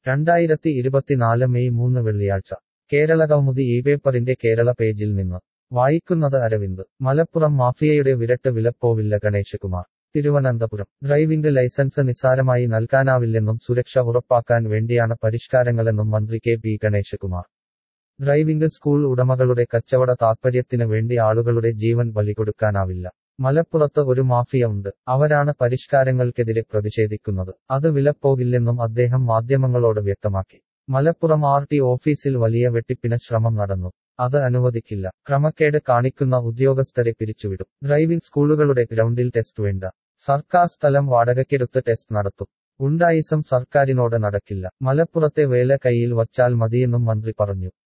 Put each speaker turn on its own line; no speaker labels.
രണ്ടായിരത്തി ഇരുപത്തിനാല് മെയ് മൂന്ന് വെള്ളിയാഴ്ച കേരള കൗമുദി ഈ പേപ്പറിന്റെ കേരള പേജിൽ നിന്ന് വായിക്കുന്നത് അരവിന്ദ് മലപ്പുറം മാഫിയയുടെ വിരട്ട് വിലപ്പോവില്ല ഗണേശകുമാർ തിരുവനന്തപുരം ഡ്രൈവിംഗ് ലൈസൻസ് നിസ്സാരമായി നൽകാനാവില്ലെന്നും സുരക്ഷ ഉറപ്പാക്കാൻ വേണ്ടിയാണ് പരിഷ്കാരങ്ങളെന്നും മന്ത്രി K P Ganeshkumar driving school ഉടമകളുടെ കച്ചവട താത്പര്യത്തിന് വേണ്ടി ആളുകളുടെ ജീവൻ ബലികൊടുക്കാനാവില്ല മലപ്പുറത്ത് ഒരു മാഫിയ ഉണ്ട് അവരാണ് പരിഷ്കാരങ്ങൾക്കെതിരെ പ്രതിഷേധിക്കുന്നത് അത് വിലപ്പോകില്ലെന്നും അദ്ദേഹം മാധ്യമങ്ങളോട് വ്യക്തമാക്കി മലപ്പുറം ആർ ടി ഓഫീസിൽ വലിയ വെട്ടിപ്പിന് ശ്രമം നടന്നു അത് അനുവദിക്കില്ല ക്രമക്കേട് കാണിക്കുന്ന ഉദ്യോഗസ്ഥരെ പിരിച്ചുവിടും ഡ്രൈവിംഗ് സ്കൂളുകളുടെ ഗ്രൗണ്ടിൽ ടെസ്റ്റ് വേണ്ട സർക്കാർ സ്ഥലം വാടകയ്ക്കെടുത്ത് ടെസ്റ്റ് നടത്തും ഗുണ്ടായിസം സർക്കാരിനോട് നടക്കില്ല മലപ്പുറത്തെ വേല കൈയിൽ വച്ചാൽ മതിയെന്നും മന്ത്രി പറഞ്ഞു